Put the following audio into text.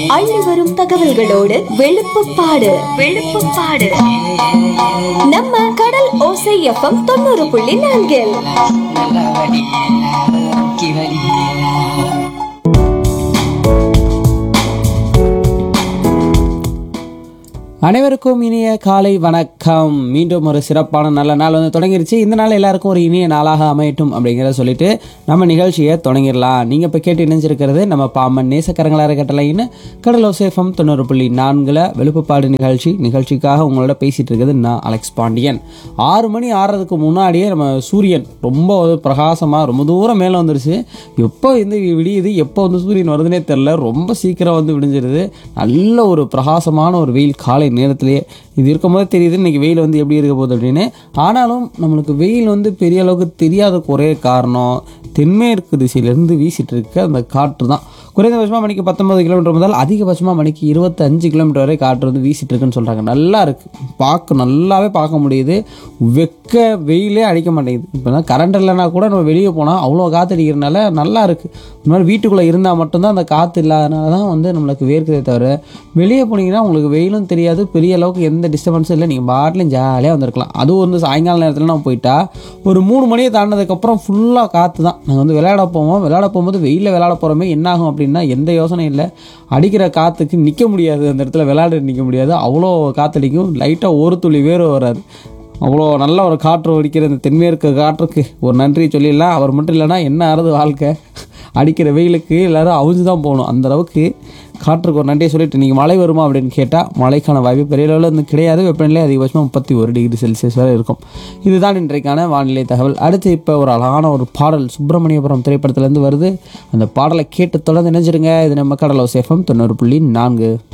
அள்ளி வரும் தகவல்களோடு வெளுப்புப்பாடு வெளுப்புப்பாடு நம்ம கடல் ஓசை எஃப்எம் தொண்ணூறு புள்ளி நான்கில் நல்ல வடி கி வடி அனைவருக்கும் இனிய காலை வணக்கம் மீண்டும் ஒரு சிறப்பான நல்ல நாள் வந்து தொடங்கிருச்சு இந்த நாள் எல்லாருக்கும் ஒரு இனிய நாளாக அமையட்டும் அப்படிங்கிறத சொல்லிட்டு நம்ம நிகழ்ச்சியை தொடங்கிடலாம் நீங்கள் இப்போ கேட்டு இணைஞ்சிருக்கிறது நம்ம பாமன் நேசக்கரங்களாக இருக்கட்டலைன்னு கடலோசேஃபம் தொண்ணூறு புள்ளி நான்கில் வெளுப்புப்பாடு நிகழ்ச்சி நிகழ்ச்சிக்காக உங்களோட பேசிகிட்டு இருக்கிறது நான் அலெக்ஸ் பாண்டியன் ஆறு மணி ஆறதுக்கு முன்னாடியே நம்ம சூரியன் ரொம்ப ஒரு பிரகாசமாக ரொம்ப தூரம் மேலே வந்துருச்சு எப்போ இந்த விடியுது எப்போ வந்து சூரியன் வருதுன்னே தெரில ரொம்ப சீக்கிரம் வந்து விடிஞ்சிருது நல்ல ஒரு பிரகாசமான ஒரு வெயில் காலை நேரத்திலேயே இது இருக்கும்போது தெரியுது இன்னைக்கு வெயில் வந்து எப்படி இருக்க போகுது அப்படின்னு ஆனாலும் நம்மளுக்கு வெயில் வந்து பெரிய அளவுக்கு தெரியாத ஒரே காரணம் தென்மேற்கு திசையிலேருந்து வீசிட்டு இருக்க அந்த காற்று தான் குறைந்தபட்சமாக மணிக்கு பத்தொன்பது கிலோமீட்டர் முதல் அதிகபட்சமாக மணிக்கு இருபத்தஞ்சு கிலோமீட்டர் வரை காற்று வந்து வீசிட்டு இருக்குன்னு சொல்கிறாங்க நல்லா இருக்குது பார்க்க நல்லாவே பார்க்க முடியுது வெக்க வெயிலே அடிக்க மாட்டேங்குது இப்போ கரண்ட் இல்லைனா கூட நம்ம வெளியே போனால் அவ்வளோ காற்று அடிக்கிறனால நல்லா இருக்குது இந்த மாதிரி வீட்டுக்குள்ளே இருந்தால் மட்டும்தான் அந்த காற்று இல்லாதனால தான் வந்து நம்மளுக்கு வேர்க்குதே தவிர வெளியே போனீங்கன்னா உங்களுக்கு வெயிலும் தெரியாது பெரிய அளவுக்கு எந்த டிஸ்டர்பன்ஸும் இல்லை நீங்கள் பாட்டிலும் ஜாலியாக வந்திருக்கலாம் அதுவும் வந்து சாயங்கால நேரத்தில் நம்ம போயிட்டா ஒரு மூணு மணியை தாண்டினதுக்கப்புறம் ஃபுல்லாக காற்று தான் நாங்கள் வந்து விளையாட போவோம் விளையாட போகும்போது வெயிலில் விளையாட போகிறோமே என்ன ஆகும் அப்படின்னா எந்த யோசனையும் இல்லை அடிக்கிற காற்றுக்கு நிற்க முடியாது அந்த இடத்துல விளையாட நிற்க முடியாது அவ்வளோ காற்றடிக்கும் லைட்டாக ஒரு துளி வேறு வராது அவ்வளோ நல்ல ஒரு காற்று அடிக்கிற இந்த தென்மேற்கு காற்றுக்கு ஒரு நன்றி சொல்லிடலாம் அவர் மட்டும் இல்லைன்னா என்ன ஆறுது வாழ்க்கை அடிக்கிற வெயிலுக்கு எல்லாரும் அவிஞ்சு தான் போகணும் அந்த அளவுக்கு காற்றுக்கு ஒரு நன்றியை சொல்லிட்டு நீங்கள் மழை வருமா அப்படின்னு கேட்டால் மழைக்கான வாய்ப்பு பெரிய அளவில் வந்து கிடையாது வெப்பநிலை அதிகபட்சமாக முப்பத்தி ஒரு டிகிரி செல்சியஸ் வரை இருக்கும் இதுதான் இன்றைக்கான வானிலை தகவல் அடுத்து இப்போ ஒரு அழகான ஒரு பாடல் சுப்பிரமணியபுரம் திரைப்படத்துலேருந்து வருது அந்த பாடலை கேட்டு தொடர்ந்து நினைச்சிருங்க இது நம்ம கடலோ சேஃபம் தொண்ணூறு புள்ளி நான்கு